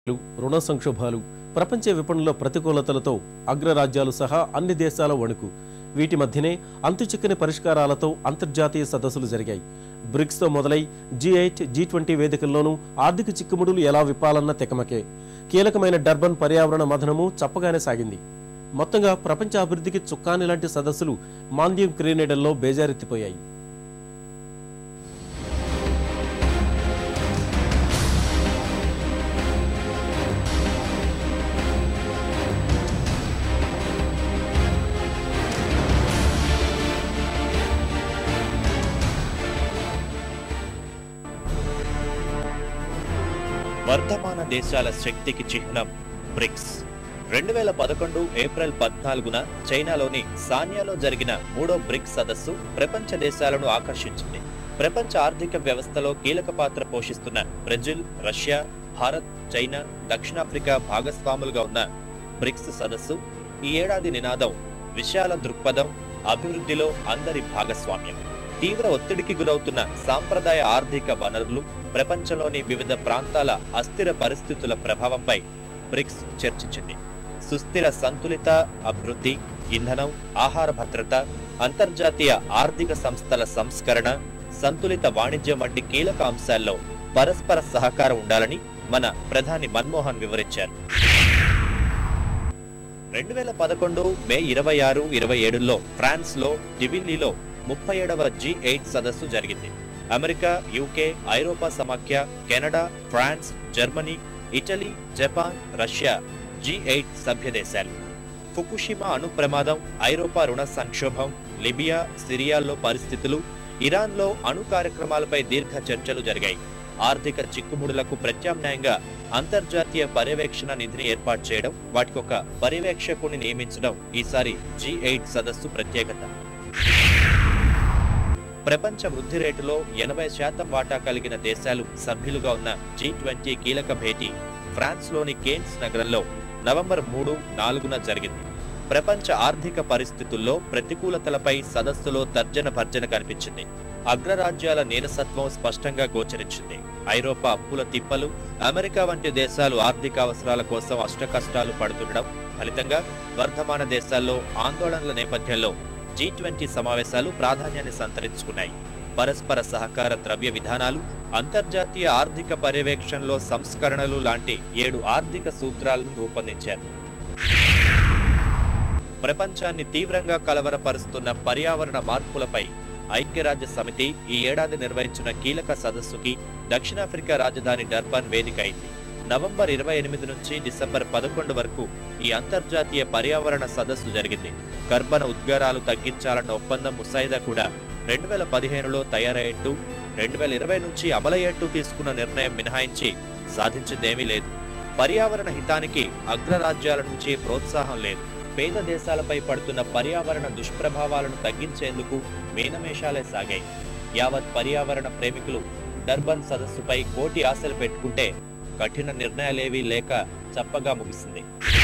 లు, రుణ సంక్షోభాలు ప్రపంచ విపణుల ప్రతికూలతలతో అగ్రరాజ్యాలు సహా అన్ని దేశాల వణుకు వీటి మధ్యనే అంతుచిక్కని పరిష్కారాలతో అంతర్జాతీయ సదస్సులు జరిగాయి బ్రిక్స్తో మొదలై జీ ఎయిట్ జీ ట్వంటీ వేదికల్లోనూ ఆర్థిక చిక్కుముడులు ఎలా విప్పాలన్న తెకమకే కీలకమైన డర్బన్ పర్యావరణ మథనము చప్పగానే సాగింది మొత్తంగా ప్రపంచ అభివృద్ధికి చుక్కాని లాంటి సదస్సులు మాంద్యం క్రీనెడల్లో బేజారెత్తిపోయాయి వర్ధమాన దేశాల శక్తికి చిహ్నం బ్రిక్స్ రెండు వేల పదకొండు ఏప్రిల్ పద్నాలుగున చైనాలోని సానియాలో జరిగిన మూడో బ్రిక్స్ సదస్సు ప్రపంచ దేశాలను ఆకర్షించింది ప్రపంచ ఆర్థిక వ్యవస్థలో కీలక పాత్ర పోషిస్తున్న బ్రెజిల్ రష్యా భారత్ చైనా దక్షిణాఫ్రికా భాగస్వాములుగా ఉన్న బ్రిక్స్ సదస్సు ఈ ఏడాది నినాదం విశాల దృక్పథం అభివృద్ధిలో అందరి భాగస్వామ్యం తీవ్ర ఒత్తిడికి గురవుతున్న సాంప్రదాయ ఆర్థిక వనరులు ప్రపంచంలోని వివిధ ప్రాంతాల అస్థిర పరిస్థితుల ప్రభావంపై బ్రిక్స్ చర్చించింది సుస్థిర సంతులిత అభివృద్ధి ఇంధనం ఆహార భద్రత అంతర్జాతీయ ఆర్థిక సంస్థల సంస్కరణ సంతులిత వాణిజ్యం వంటి కీలక అంశాల్లో పరస్పర సహకారం ఉండాలని మన ప్రధాని మన్మోహన్ వివరించారు రెండు వేల పదకొండు మే ఇరవై ఆరు ఇరవై ఏడులో ఫ్రాన్స్ లో డివిల్లీలో ముప్పై ఏడవ జీ ఎయిట్ సదస్సు జరిగింది అమెరికా యూకే ఐరోపా సమాఖ్య Canada France Germany Italy Japan Russia G eight సభ్య దేశాలు ఫుకుషిమా అణు ప్రమాదం ఐరోపా రుణ సంక్షోభం లిబియా సిరియాల్లో పరిస్థితులు ఇరాన్లో అణు కార్యక్రమాలపై దీర్ఘ చర్చలు జరిగాయి ఆర్థిక చిక్కుముడులకు ప్రత్యామ్నాయంగా అంతర్జాతీయ పర్యవేక్షణ నిధిని ఏర్పాటు చేయడం వాటికొక పర్యవేక్షకుని నియమించడం ఈసారి జీ ఎయిట్ సదస్సు ప్రత్యేకత ప్రపంచ వృద్ధి రేటులో ఎనభై శాతం వాటా కలిగిన దేశాలు సభ్యులుగా ఉన్న జీ ట్వంటీ కీలక భేటీ ఫ్రాన్స్ లోని కేన్స్ నగరంలో నవంబర్ మూడు నాలుగున జరిగింది ప్రపంచ ఆర్థిక పరిస్థితుల్లో ప్రతికూలతలపై సదస్సులో తర్జన భర్జన కనిపించింది అగ్రరాజ్యాల నీరసత్వం స్పష్టంగా గోచరించింది ఐరోపా అప్పుల తిప్పలు అమెరికా వంటి దేశాలు ఆర్థిక అవసరాల కోసం అష్టకష్టాలు పడుతుండడం ఫలితంగా వర్ధమాన దేశాల్లో ఆందోళనల నేపథ్యంలో జీ ట్వంటీ సమావేశాలు ప్రాధాన్యాన్ని సంతరించుకున్నాయి పరస్పర సహకార ద్రవ్య విధానాలు అంతర్జాతీయ ఆర్థిక పర్యవేక్షణలో సంస్కరణలు లాంటి ఏడు ఆర్థిక సూత్రాలను రూపొందించారు ప్రపంచాన్ని తీవ్రంగా కలవరపరుస్తున్న పర్యావరణ మార్పులపై ఐక్యరాజ్య సమితి ఈ ఏడాది నిర్వహించిన కీలక సదస్సుకి దక్షిణాఫ్రికా రాజధాని డర్బన్ వేదిక అయింది నవంబర్ ఇరవై ఎనిమిది నుంచి డిసెంబర్ పదకొండు వరకు ఈ అంతర్జాతీయ పర్యావరణ సదస్సు జరిగింది కర్బన ఉద్గారాలు తగ్గించాలన్న ఒప్పందం ముసాయిదా కూడా రెండు వేల పదిహేనులో తయారయ్యేట్టు రెండు వేల ఇరవై నుంచి అమలయ్యేట్టు తీసుకున్న నిర్ణయం మినహాయించి సాధించిందేమీ లేదు పర్యావరణ హితానికి అగ్రరాజ్యాల నుంచి ప్రోత్సాహం లేదు పేద దేశాలపై పడుతున్న పర్యావరణ దుష్ప్రభావాలను తగ్గించేందుకు మీనమేషాలే సాగాయి యావత్ పర్యావరణ ప్రేమికులు డర్బన్ సదస్సుపై కోటి ఆశలు పెట్టుకుంటే కఠిన నిర్ణయాలేవీ లేక చప్పగా ముగిసింది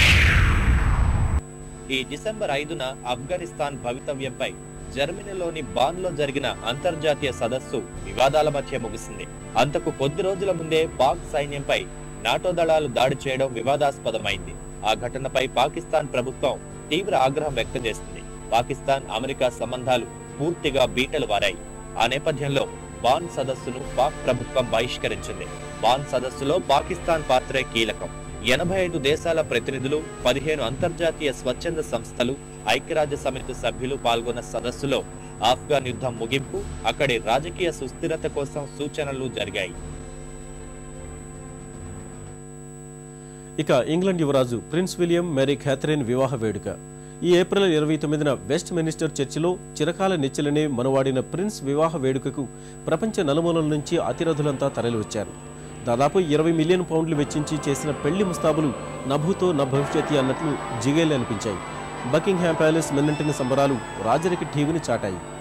ఈ డిసెంబర్ ఐదున ఆఫ్ఘనిస్తాన్ భవితవ్యంపై జర్మనీలోని బాన్ లో జరిగిన అంతర్జాతీయ సదస్సు వివాదాల మధ్య ముగిసింది అంతకు కొద్ది రోజుల ముందే పాక్ సైన్యంపై నాటో దళాలు దాడి చేయడం వివాదాస్పదమైంది ఆ ఘటనపై పాకిస్తాన్ ప్రభుత్వం తీవ్ర ఆగ్రహం వ్యక్తం చేసింది పాకిస్తాన్ అమెరికా సంబంధాలు పూర్తిగా బీటలు వారాయి ఆ నేపథ్యంలో బాన్ సదస్సును పాక్ ప్రభుత్వం బహిష్కరించింది బాన్ సదస్సులో పాకిస్తాన్ పాత్రే కీలకం ఎనభై ఐదు దేశాల ప్రతినిధులు పదిహేను అంతర్జాతీయ స్వచ్ఛంద సంస్థలు ఐక్యరాజ్య సమితి సభ్యులు పాల్గొన్న సదస్సులో ఆఫ్ఘన్ యుద్ధం ముగింపు అక్కడి రాజకీయ సుస్థిరత కోసం సూచనలు జరిగాయి ఇక ఇంగ్లాండ్ యువరాజు ప్రిన్స్ విలియం మేరీ క్యాథరిన్ వివాహ వేడుక ఈ ఏప్రిల్ ఇరవై తొమ్మిదిన వెస్ట్ మినిస్టర్ చర్చిలో చిరకాల నిచ్చెలనే మనవాడిన ప్రిన్స్ వివాహ వేడుకకు ప్రపంచ నలుమూలల నుంచి అతిరథులంతా తరలివచ్చారు దాదాపు ఇరవై మిలియన్ పౌండ్లు వెచ్చించి చేసిన పెళ్లి ముస్తాబులు నభూతో న భవిష్యత్తి అన్నట్లు జిగేలు అనిపించాయి బకింగ్హామ్ ప్యాలెస్ మిన్నంటిన సంబరాలు రాజరిక ఠీవిని చాటాయి